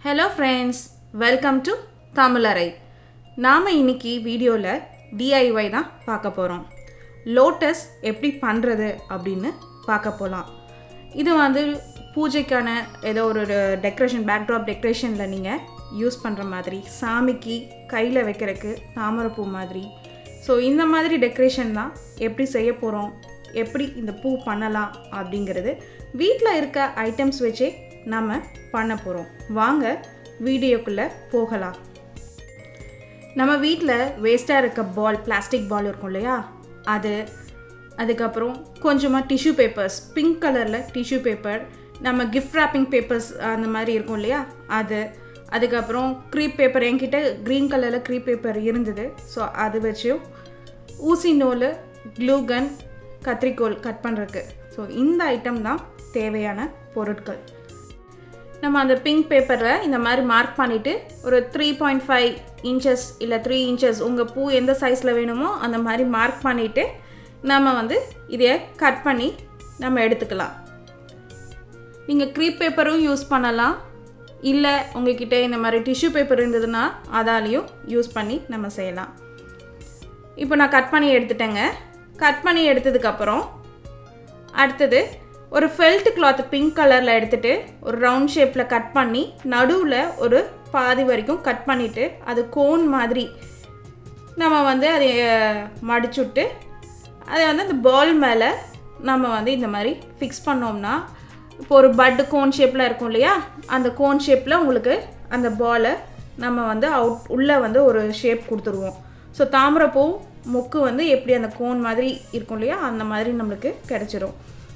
hello friends welcome to தமிழரை நாம் இன்னைக்கு வீடியோவில் டிஐஒய் தான் பார்க்க போகிறோம் லோட்டஸ் எப்படி பண்ணுறது அப்படின்னு பார்க்க போகலாம் இது வந்து பூஜைக்கான ஏதோ ஒரு டெக்கரேஷன் பேக்ட்ராப் டெக்கரேஷனில் நீங்கள் யூஸ் பண்ணுற மாதிரி சாமிக்கு கையில் வைக்கிறதுக்கு தாமரைப்பூ மாதிரி ஸோ இந்த மாதிரி டெக்கரேஷன் தான் எப்படி செய்ய போகிறோம் எப்படி இந்த பூ பண்ணலாம் அப்படிங்கிறது வீட்டில் இருக்க ஐட்டம்ஸ் வச்சே நம்ம பண்ண போகிறோம் வாங்க வீடியோக்குள்ளே போகலாம் நம்ம வீட்டில் வேஸ்ட்டாக இருக்க பால் பிளாஸ்டிக் பால் இருக்கும் இல்லையா அது அதுக்கப்புறம் கொஞ்சமாக டிஷ்யூ பேப்பர்ஸ் பிங்க் கலரில் டிஷ்யூ பேப்பர் நம்ம கிஃப்ட் ராப்பிங் பேப்பர்ஸ் அந்த மாதிரி இருக்கும் இல்லையா அது அதுக்கப்புறம் க்ரீப் பேப்பர் என்கிட்ட க்ரீன் கலரில் க்ரீப் பேப்பர் இருந்தது ஸோ அது வச்சும் ஊசி நூல் க்ளூகன் கத்திரிக்கோல் கட் பண்ணுறதுக்கு ஸோ இந்த ஐட்டம் தான் தேவையான பொருட்கள் நம்ம அந்த பிங்க் பேப்பரில் இந்த மாதிரி மார்க் பண்ணிவிட்டு ஒரு த்ரீ பாயிண்ட் ஃபைவ் இன்ச்சஸ் இல்லை த்ரீ இன்ச்சஸ் உங்கள் பூ எந்த சைஸில் வேணுமோ அந்த மாதிரி மார்க் பண்ணிவிட்டு நம்ம வந்து இதைய கட் பண்ணி நம்ம எடுத்துக்கலாம் நீங்கள் க்ரீப் பேப்பரும் யூஸ் பண்ணலாம் இல்லை உங்ககிட்ட இந்த மாதிரி டிஷ்யூ பேப்பர் இருந்ததுன்னா அதாலையும் யூஸ் பண்ணி நம்ம செய்யலாம் இப்போ நான் கட் பண்ணி எடுத்துட்டேங்க கட் பண்ணி எடுத்ததுக்கப்புறம் அடுத்தது ஒரு ஃபெல்ட் கிளாத் பிங்க் கலரில் எடுத்துகிட்டு ஒரு ரவுண்ட் ஷேப்பில் கட் பண்ணி நடுவில் ஒரு பாதி வரைக்கும் கட் பண்ணிவிட்டு அது கோன் மாதிரி நம்ம வந்து அதை மடிச்சுட்டு அதை வந்து அந்த பால் மேலே நம்ம வந்து இந்த மாதிரி ஃபிக்ஸ் பண்ணோம்னா இப்போ ஒரு பட்டு கோன் ஷேப்பில் இருக்கும் இல்லையா அந்த கோன் ஷேப்பில் உங்களுக்கு அந்த பாலை நம்ம வந்து அவுட் உள்ளே வந்து ஒரு ஷேப் கொடுத்துருவோம் ஸோ தாமரைப்பூ மொக்கு வந்து எப்படி அந்த கோன் மாதிரி இருக்கும் இல்லையா அந்த மாதிரி நம்மளுக்கு கிடச்சிரும்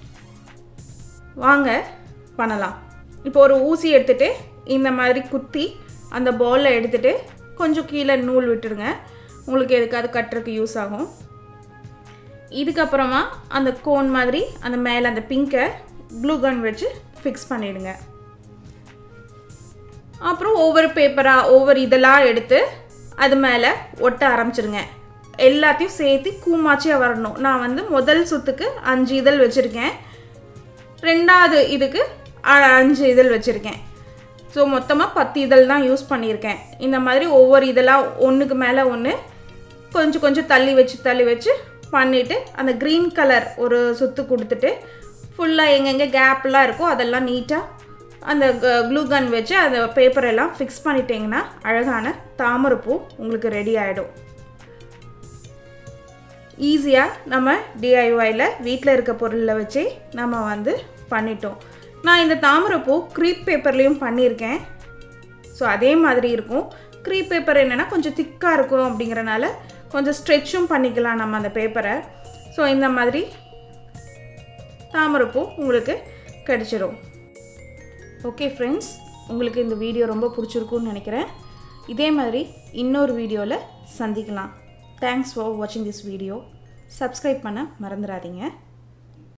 வாங்க பண்ணலாம் இப்போ ஒரு ஊசி எடுத்துகிட்டு இந்த மாதிரி குத்தி அந்த பாலில் எடுத்துகிட்டு கொஞ்சம் கீழே நூல் விட்டுருங்க உங்களுக்கு எதுக்காவது கட்டுறதுக்கு யூஸ் ஆகும் இதுக்கப்புறமா அந்த கோன் மாதிரி அந்த மேலே அந்த பிங்கை க்ளூ கன் வச்சு ஃபிக்ஸ் பண்ணிவிடுங்க அப்புறம் ஒவ்வொரு பேப்பராக ஒவ்வொரு இதெல்லாம் எடுத்து அது மேலே ஒட்ட ஆரம்பிச்சிருங்க எல்லாத்தையும் சேர்த்து கூமாச்சியாக வரணும் நான் வந்து முதல் சுத்துக்கு அஞ்சு இதழ் வச்சுருக்கேன் ரெண்டாவது இதுக்கு அஞ்சு இதழ் வச்சுருக்கேன் ஸோ மொத்தமாக பத்து இதழ் தான் யூஸ் பண்ணியிருக்கேன் இந்த மாதிரி ஒவ்வொரு இதெல்லாம் ஒன்றுக்கு மேலே ஒன்று கொஞ்சம் கொஞ்சம் தள்ளி வச்சு தள்ளி வச்சு பண்ணிவிட்டு அந்த க்ரீன் கலர் ஒரு சுத்து கொடுத்துட்டு ஃபுல்லாக எங்கெங்கே கேப்லாம் இருக்கோ அதெல்லாம் நீட்டாக அந்த க்ளூ கன் வச்சு அந்த பேப்பர் எல்லாம் ஃபிக்ஸ் பண்ணிட்டீங்கன்னா அழகான தாமரைப்பூ உங்களுக்கு ரெடி ஆகிடும் ஈஸியாக நம்ம டிஐஒயில் வீட்டில் இருக்க பொருளில் வச்சு நம்ம வந்து பண்ணிட்டோம் நான் இந்த தாமரைப்பூ க்ரீப் பேப்பர்லேயும் பண்ணியிருக்கேன் ஸோ அதே மாதிரி இருக்கும் க்ரீப் பேப்பர் என்னென்னா கொஞ்சம் திக்காக இருக்கும் அப்படிங்கிறனால கொஞ்சம் ஸ்ட்ரெச்சும் பண்ணிக்கலாம் நம்ம அந்த பேப்பரை ஸோ இந்த மாதிரி தாமரைப்பூ உங்களுக்கு கிடச்சிரும் ஓகே ஃப்ரெண்ட்ஸ் உங்களுக்கு இந்த வீடியோ ரொம்ப பிடிச்சிருக்குன்னு நினைக்கிறேன் இதே மாதிரி இன்னொரு வீடியோவில் சந்திக்கலாம் தேங்க்ஸ் ஃபார் வாட்சிங் திஸ் வீடியோ சப்ஸ்கிரைப் பண்ண மறந்துடாதீங்க